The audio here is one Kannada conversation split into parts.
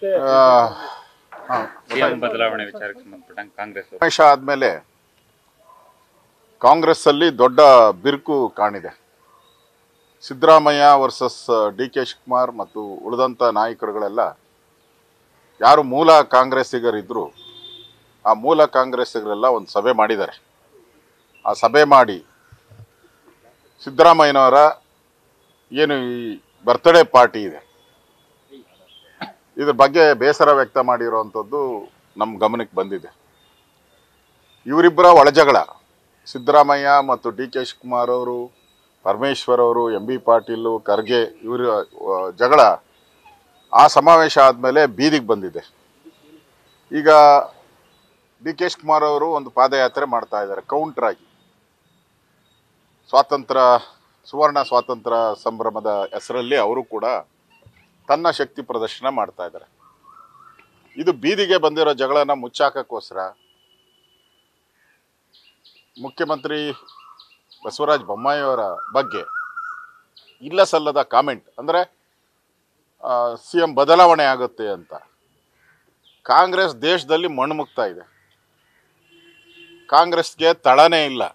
ಮತ್ತೆ ಆ, ಹಾ. ಸಿಎಂ ಬದಲಾವಣೆ ವಿಚಾರಕ್ಕೆ ಸಂಬಂಧಪಟ್ಟಂಗೆ ಕಾಂಗ್ರೆಸ್ ಅವರು ಸಮಾವೇಶ ಆದ್ಮೇಲೆ ಕಾಂಗ್ರೆಸ್ ಅಲ್ಲಿ ದೊಡ್ಡ ಬಿರುಕು ಕಾಣಿದೆ Siddaramaiah versus D K Shivakumar ಮತ್ತು ಉಳಿದಂಥ ನಾಯಕರುಗಳೆಲ್ಲ ಯಾರು ಮೂಲ ಕಾಂಗ್ರೆಸ್ಸಿಗರಿದ್ರು ಆ ಮೂಲ ಕಾಂಗ್ರೆಸ್ಸಿಗರೆಲ್ಲ ಒಂದು ಸಭೆ ಮಾಡಿದ್ದಾರೆ ಆ ಸಭೆ ಮಾಡಿ ಸಿದ್ದರಾಮಯ್ಯನವರ ಏನು ಈ ಬರ್ತ್ಡೇ ಪಾರ್ಟಿ ಇದೆ ಇದ್ರ ಬಗ್ಗೆ ಬೇಸರ ವ್ಯಕ್ತ ಮಾಡಿರುವಂಥದ್ದು ನಮ್ಮ ಗಮನಕ್ಕೆ ಬಂದಿದೆ ಇವರಿಬ್ಬರ ಒಳಜಗಳ ಸಿದ್ದರಾಮಯ್ಯ ಮತ್ತು ಡಿ ಕೆ ಶಿವಕುಮಾರ್ ಅವರು ಪರಮೇಶ್ವರ್ ಅವರು ಎಂ ಬಿ ಪಾಟೀಲು ಖರ್ಗೆ ಇವರ ಆ, ಜಗಳ ಆ ಸಮಾವೇಶ ಆದಮೇಲೆ ಬೀದಿಗೆ ಬಂದಿದೆ ಈಗ ಡಿ ಕೆ ಶಿವಕುಮಾರ್ ಅವರು ಒಂದು ಪಾದಯಾತ್ರೆ ಮಾಡ್ತಾ ಇದ್ದಾರೆ ಕೌಂಟರ್ ಆಗಿ ಸ್ವಾತಂತ್ರ್ಯ ಸುವರ್ಣ ಸ್ವಾತಂತ್ರ್ಯ ಸಂಭ್ರಮದ ಹೆಸರಲ್ಲಿ ಅವರು ಕೂಡ ತನ್ನ ಶಕ್ತಿ ಪ್ರದರ್ಶನ ಮಾಡ್ತಾ ಇದ್ದಾರೆ ಇದು ಬೀದಿಗೆ ಬಂದಿರೋ ಜಗಳನ ಮುಚ್ಚಾಕಕ್ಕೋಸ್ಕರ ಮುಖ್ಯಮಂತ್ರಿ ಬಸವರಾಜ ಬೊಮ್ಮಾಯಿಯವರ ಬಗ್ಗೆ ಇಲ್ಲ ಸಲ್ಲದ ಕಾಮೆಂಟ್ ಅಂದರೆ ಸಿ ಎಂ ಬದಲಾವಣೆ ಆಗುತ್ತೆ ಅಂತ ಕಾಂಗ್ರೆಸ್ ದೇಶದಲ್ಲಿ ಮಣ್ಣುಮುಕ್ತಾ ಇದೆ ಕಾಂಗ್ರೆಸ್ಗೆ ತಳನೇ ಇಲ್ಲ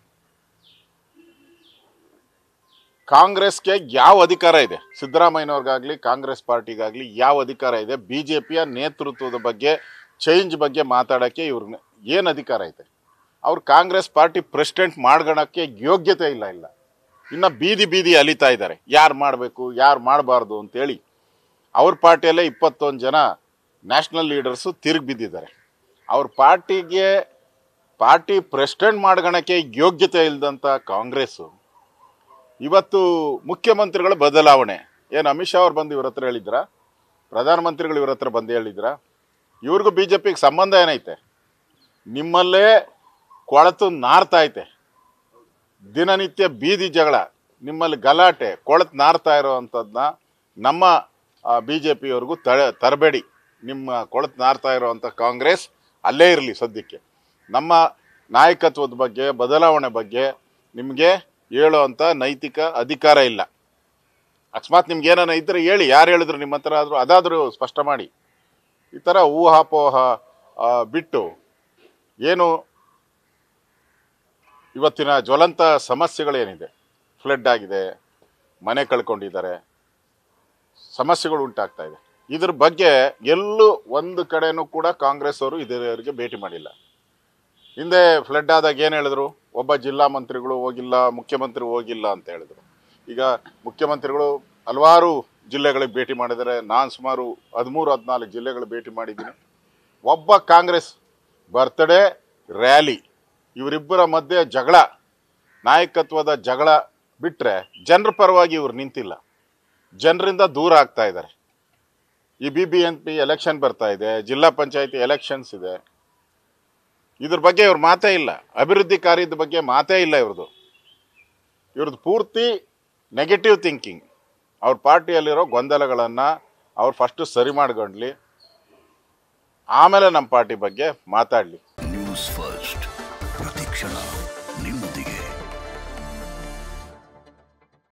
ಕಾಂಗ್ರೆಸ್ಗೆ ಯಾವ ಅಧಿಕಾರ ಇದೆ ಸಿದ್ದರಾಮಯ್ಯನವ್ರಿಗಾಗ್ಲಿ ಕಾಂಗ್ರೆಸ್ ಪಾರ್ಟಿಗಾಗ್ಲಿ ಯಾವ ಅಧಿಕಾರ ಇದೆ ಬಿ ಜೆ ಪಿಯ ನೇತೃತ್ವದ ಬಗ್ಗೆ ಚೇಂಜ್ ಬಗ್ಗೆ ಮಾತಾಡೋಕ್ಕೆ ಇವ್ರಿಗೆ ಏನು ಅಧಿಕಾರ ಇದೆ ಅವ್ರು ಕಾಂಗ್ರೆಸ್ ಪಾರ್ಟಿ ಪ್ರೆಸಿಡೆಂಟ್ ಮಾಡ್ಕೊಳಕ್ಕೆ ಯೋಗ್ಯತೆ ಇಲ್ಲ ಇಲ್ಲ ಇನ್ನು ಬೀದಿ ಬೀದಿ ಅಲಿತಾ ಇದ್ದಾರೆ ಯಾರು ಮಾಡಬೇಕು ಯಾರು ಮಾಡಬಾರ್ದು ಅಂತೇಳಿ ಅವ್ರ ಪಾರ್ಟಿಯಲ್ಲೇ ಇಪ್ಪತ್ತೊಂದು ಜನ ನ್ಯಾಷನಲ್ ಲೀಡರ್ಸು ತಿರುಗಿ ಬಿದ್ದಿದ್ದಾರೆ ಅವ್ರ ಪಾರ್ಟಿಗೆ ಪಾರ್ಟಿ ಪ್ರೆಸಿಡೆಂಟ್ ಮಾಡ್ಕೊಳಕ್ಕೆ ಯೋಗ್ಯತೆ ಇಲ್ಲದಂಥ ಕಾಂಗ್ರೆಸ್ಸು ಇವತ್ತು ಮುಖ್ಯಮಂತ್ರಿಗಳ ಬದಲಾವಣೆ ಏನು ಅಮಿತ್ ಶಾ ಅವ್ರು ಬಂದು ಇವ್ರ ಹತ್ರ ಹೇಳಿದ್ರಾ ಪ್ರಧಾನಮಂತ್ರಿಗಳು ಇವ್ರ ಹತ್ರ ಬಂದು ಹೇಳಿದ್ರಾ ಇವ್ರಿಗೂ ಬಿ ಜೆ ಪಿಗೆ ಸಂಬಂಧ ಏನೈತೆ ನಿಮ್ಮಲ್ಲೇ ಕೊಳತು ನಾರ್ತಾ ಐತೆ ದಿನನಿತ್ಯ ಬೀದಿ ಜಗಳ ನಿಮ್ಮಲ್ಲಿ ಗಲಾಟೆ ಕೊಳತು ನಾರ್ತಾ ಇರೋವಂಥದ್ದನ್ನ ನಮ್ಮ ಬಿ ಜೆ ಪಿಯವ್ರಿಗೂ ತ ತರಬೇಡಿ ನಿಮ್ಮ ಕೊಳತು ನಾರ್ತಾ ಇರೋವಂಥ ಕಾಂಗ್ರೆಸ್ ಅಲ್ಲೇ ಇರಲಿ ಸದ್ಯಕ್ಕೆ ನಮ್ಮ ನಾಯಕತ್ವದ ಬಗ್ಗೆ ಬದಲಾವಣೆ ಬಗ್ಗೆ ನಿಮಗೆ ಹೇಳೋವಂಥ ನೈತಿಕ ಅಧಿಕಾರ ಇಲ್ಲ ಅಕಸ್ಮಾತ್ ನಿಮ್ಗೆ ಏನಾನ ಇದ್ರೆ ಹೇಳಿ ಯಾರು ಹೇಳಿದ್ರು ನಿಮ್ಮ ಹತ್ರ ಆದರೂ ಅದಾದರೂ ಸ್ಪಷ್ಟ ಮಾಡಿ ಈ ಥರ ಊಹಾಪೋಹ ಆ, ಬಿಟ್ಟು ಏನು ಇವತ್ತಿನ ಜ್ವಲಂತ ಸಮಸ್ಯೆಗಳೇನಿದೆ ಫ್ಲಡ್ ಆಗಿದೆ ಮನೆ ಕಳ್ಕೊಂಡಿದ್ದಾರೆ ಸಮಸ್ಯೆಗಳು ಉಂಟಾಗ್ತಾ ಇದೆ ಇದ್ರ ಬಗ್ಗೆ ಎಲ್ಲೂ ಒಂದು ಕಡೆನೂ ಕೂಡ ಕಾಂಗ್ರೆಸ್ ಅವರು ಇದುವರೆಗೆ ಭೇಟಿ ಮಾಡಿಲ್ಲ ಹಿಂದೆ ಫ್ಲಡ್ ಆದಾಗ ಏನು ಹೇಳಿದ್ರು ಒಬ್ಬ ಜಿಲ್ಲಾ ಮಂತ್ರಿಗಳು ಹೋಗಿಲ್ಲ ಮುಖ್ಯಮಂತ್ರಿ ಹೋಗಿಲ್ಲ ಅಂತ ಹೇಳಿದ್ರು ಈಗ ಮುಖ್ಯಮಂತ್ರಿಗಳು ಹಲವಾರು ಜಿಲ್ಲೆಗಳಿಗೆ ಭೇಟಿ ಮಾಡಿದ್ದಾರೆ ನಾನು ಸುಮಾರು ಹದಿಮೂರು ಹದಿನಾಲ್ಕು ಜಿಲ್ಲೆಗಳು ಭೇಟಿ ಮಾಡಿದ್ದೀನಿ ಒಬ್ಬ ಕಾಂಗ್ರೆಸ್ ಬರ್ತ್ಡೇ ರ್ಯಾಲಿ ಇವರಿಬ್ಬರ ಮಧ್ಯೆ ಜಗಳ ನಾಯಕತ್ವದ ಜಗಳ ಬಿಟ್ಟರೆ ಜನರ ಪರವಾಗಿ ಇವ್ರು ನಿಂತಿಲ್ಲ ಜನರಿಂದ ದೂರ ಆಗ್ತಾ ಇದ್ದಾರೆ ಈ B B N P election ಬರ್ತಾ ಇದೆ ಜಿಲ್ಲಾ ಪಂಚಾಯತಿ ಎಲೆಕ್ಷನ್ಸ್ ಇದೆ ಇದ್ರ ಬಗ್ಗೆ ಇವ್ರ ಮಾತೇ ಇಲ್ಲ ಅಭಿವೃದ್ಧಿ ಕಾರ್ಯದ ಬಗ್ಗೆ ಮಾತೇ ಇಲ್ಲ ಇವ್ರದ್ದು ಇವ್ರದ್ದು ಪೂರ್ತಿ ನೆಗೆಟಿವ್ ಥಿಂಕಿಂಗ್ ಅವ್ರ ಪಾರ್ಟಿಯಲ್ಲಿರೋ ಗೊಂದಲಗಳನ್ನು ಅವ್ರು ಫಸ್ಟು ಸರಿ ಮಾಡ್ಕೊಂಡ್ಲಿ ಆಮೇಲೆ ನಮ್ಮ ಪಾರ್ಟಿ ಬಗ್ಗೆ ಮಾತಾಡಲಿ ನ್ಯೂಸ್ ಫಸ್ಟ್